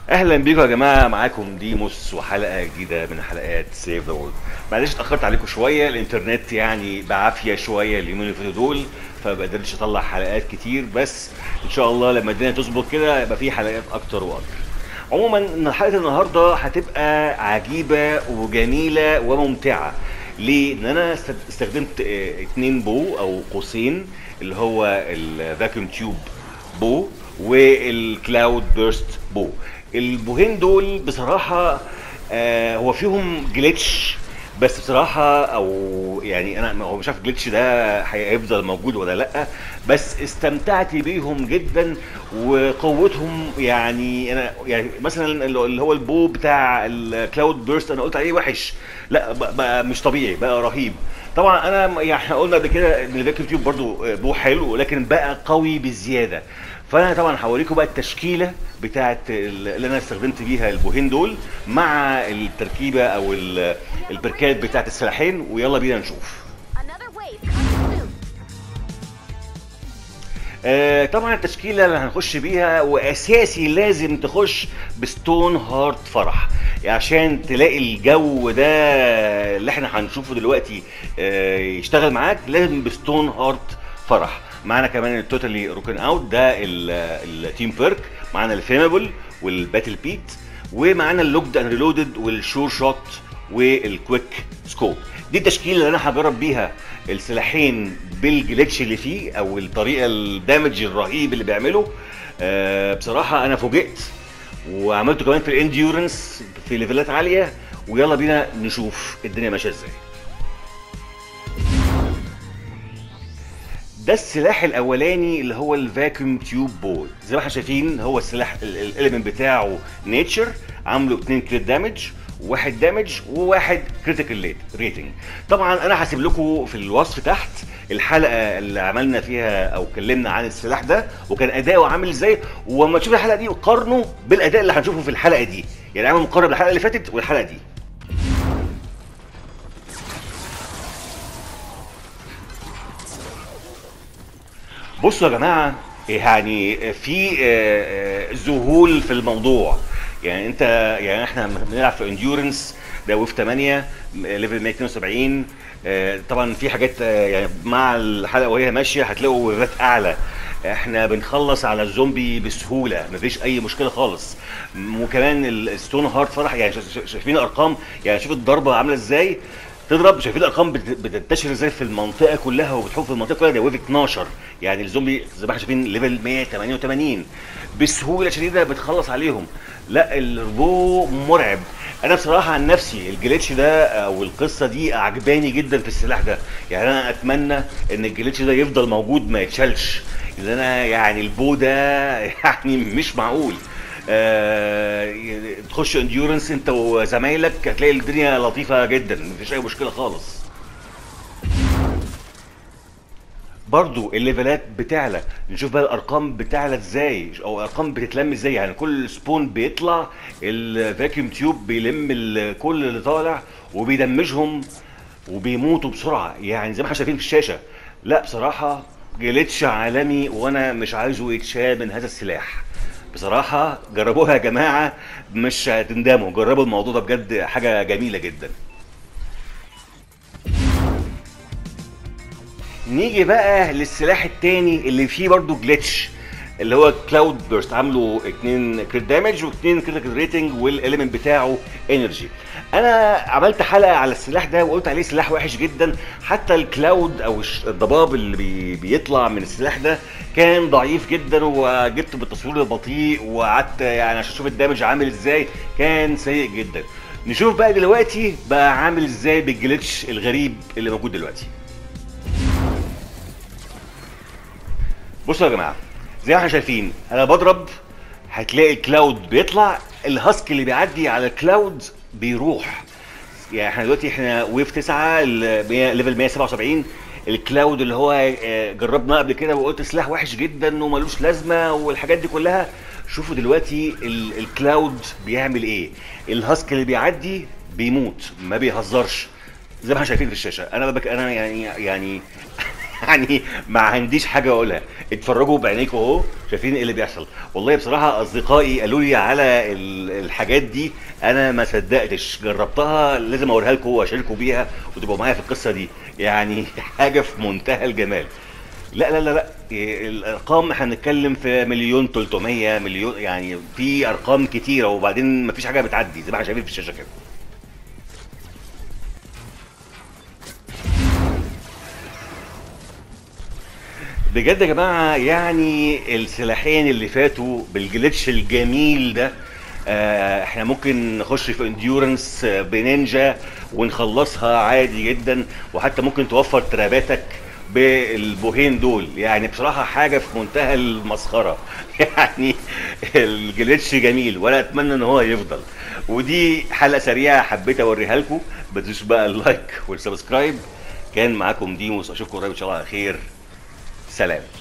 اهلا بيكم يا جماعه معاكم ديموس وحلقه جديده من حلقات سيف ذا وورلد معلش اتاخرت عليكم شويه الانترنت يعني بعافيه شويه اليومين اللي فاتوا دول فما بقدرش اطلع حلقات كتير بس ان شاء الله لما الدنيا تظبط كده يبقى في حلقات اكتر واكتر عموما إن حلقه النهارده هتبقى عجيبه وجميله وممتعه ليه؟ ان انا است- استخدمت آه، اتنين بو او قوسين اللي هو الفاكيوم تيوب بو والكلاود بيرست بو البوهين دول بصراحه آه هو فيهم جليتش بس بصراحه او يعني انا هو مش عارف الجليتش ده هيفضل موجود ولا لا بس استمتعت بيهم جدا وقوتهم يعني انا يعني مثلا اللي هو البو بتاع الكلاود بيرست انا قلت عليه وحش لا بقى بقى مش طبيعي بقى رهيب طبعا انا يعني احنا قلنا قبل كده ان الفاكيوم تيوب برضو بو حلو ولكن بقى قوي بزياده فانا طبعا هوريكم بقى التشكيله بتاعه اللي انا استخدمت بيها البوهين دول مع التركيبه او ال- البركات بتاعه السلاحين ويلا بينا نشوف Another wave coming soon. آه، طبعا التشكيله اللي هنخش بيها واساسي لازم تخش بستون هارت فرح عشان تلاقي الجو ده اللي احنا هنشوفه دلوقتي آه، يشتغل معاك لازم بستون هارت فرح معانا كمان التوتالي روكن اوت ده ال- التيم بيرك معانا الفيمبل والباتل بيت ومعانا اللوكد اند ريلودد والشور شوت والكويك سكوب دي التشكيله اللي انا هجرب بيها السلاحين بالجليتش اللي فيه او الطريقه الدامج الرهيب اللي بيعمله آه بصراحه انا فوجئت وعملته كمان في الانديورنس في ليفلات عاليه ويلا بينا نشوف الدنيا ماشيه ازاي ده السلاح الاولاني اللي هو الفاكيوم تيوب بول زي ما احنا شايفين هو السلاح الاليمنت بتاعه نيتشر عامله 2 كريت دامج وواحد دامج وواحد كريتيكال ريتنج طبعا انا هسيب لكم في الوصف تحت الحلقه اللي عملنا فيها او اتكلمنا عن السلاح ده وكان اداؤه عامل ازاي وما تشوف الحلقه دي قارنه بالاداء اللي هنشوفه في الحلقه دي يعني اعمل مقارنه بالحلقه اللي فاتت والحلقه دي بصوا يا جماعه يعني في آه، آه، ذهول في الموضوع يعني انت يعني احنا بنلعب في انديورنس ده ويف 8 ليفل 172 آه، طبعا في حاجات آه، يعني مع الحلقه وهي ماشيه هتلاقوا ويفات اعلى احنا بنخلص على الزومبي بسهوله مفيش اي مشكله خالص م- وكمان الستون هارت فرح يعني شا- شا- شايفين الارقام يعني شوف الضربه عامله ازاي تضرب شايفين الارقام بت- بتنتشر ازاي في المنطقه كلها وبتحوف في المنطقه كلها ده ويف 12 يعني الزومبي زي ما احنا شايفين ليفل 188 بسهوله شديده بتخلص عليهم لا الربو مرعب انا بصراحه عن نفسي الجليتش ده او القصه دي عجباني جدا في السلاح ده يعني انا اتمنى ان الجليتش ده يفضل موجود ما يتشالش لان انا يعني البو ده يعني مش معقول آه تخش انديورنس انت وزمايلك هتلاقي الدنيا لطيفه جدا مفيش اي مشكله خالص برضو الليفلات بتعلى نشوف بقى الارقام بتعلى ازاي او الارقام بتتلم ازاي يعني كل سبون بيطلع الفاكيوم تيوب بيلم ال- كل اللي طالع وبيدمجهم وبيموتوا بسرعه يعني زي ما احنا شايفين في الشاشه لا بصراحه جليتش عالمي وانا مش عايزه يتشال من هذا السلاح بصراحه جربوها يا جماعه مش هتندموا جربوا الموضوع ده بجد حاجه جميله جدا نيجي بقى للسلاح التاني اللي فيه برضو جلitch اللي هو كلاود بيرست عامله 2 كريت دامج و2 كريتيكال ريتنج والاليمنت بتاعه انرجي انا عملت حلقه على السلاح ده وقلت عليه سلاح وحش جدا حتى الكلاود او الش- الضباب اللي بي بيطلع من السلاح ده كان ضعيف جدا وجبته بالتصوير البطيء وقعدت يعني عشان اشوف الدامج عامل ازاي كان سيء جدا نشوف بقى دلوقتي بقى عامل ازاي بالجلitch الغريب اللي موجود دلوقتي بصوا يا جماعه زي ما احنا شايفين انا بضرب هتلاقي الكلاود بيطلع الهاسك اللي بيعدي على الكلاود بيروح يعني احنا دلوقتي احنا ويف 9 ال 100 ليفل 177 الكلاود اللي هو آه، جربناه قبل كده وقلت سلاح وحش جدا وملوش لازمه والحاجات دي كلها شوفوا دلوقتي ال- الكلاود بيعمل ايه الهاسك اللي بيعدي بيموت ما بيهزرش زي ما احنا شايفين في الشاشه انا بك انا يعني يعني يعني ما عنديش حاجه اقولها اتفرجوا بعينيكم اهو شايفين ايه اللي بيحصل والله بصراحه اصدقائي قالوا لي على ال- الحاجات دي انا ما صدقتش جربتها لازم اوريها لكم واشاركوا بيها وتبقوا معايا في القصه دي يعني حاجه في منتهى الجمال لا لا لا لا إيه، الارقام احنا بنتكلم في مليون 300 مليون يعني في ارقام كتيره وبعدين مفيش حاجه بتعدي زي ما احنا شايفين في الشاشه كده بجد يا جماعه يعني السلاحين اللي فاتوا بالجلitch الجميل ده آه، احنا ممكن نخش في انديورنس بنينجا ونخلصها عادي جدا وحتى ممكن توفر تراباتك بالبوهين دول يعني بصراحه حاجه في منتهى المسخره يعني الجليتش جميل ولا اتمنى ان هو يفضل ودي حلقه سريعه حبيت اوريها لكم ما تنسوش بقى اللايك والسبسكرايب كان معاكم ديموس اشوفكم قريب ان شاء الله على خير سلام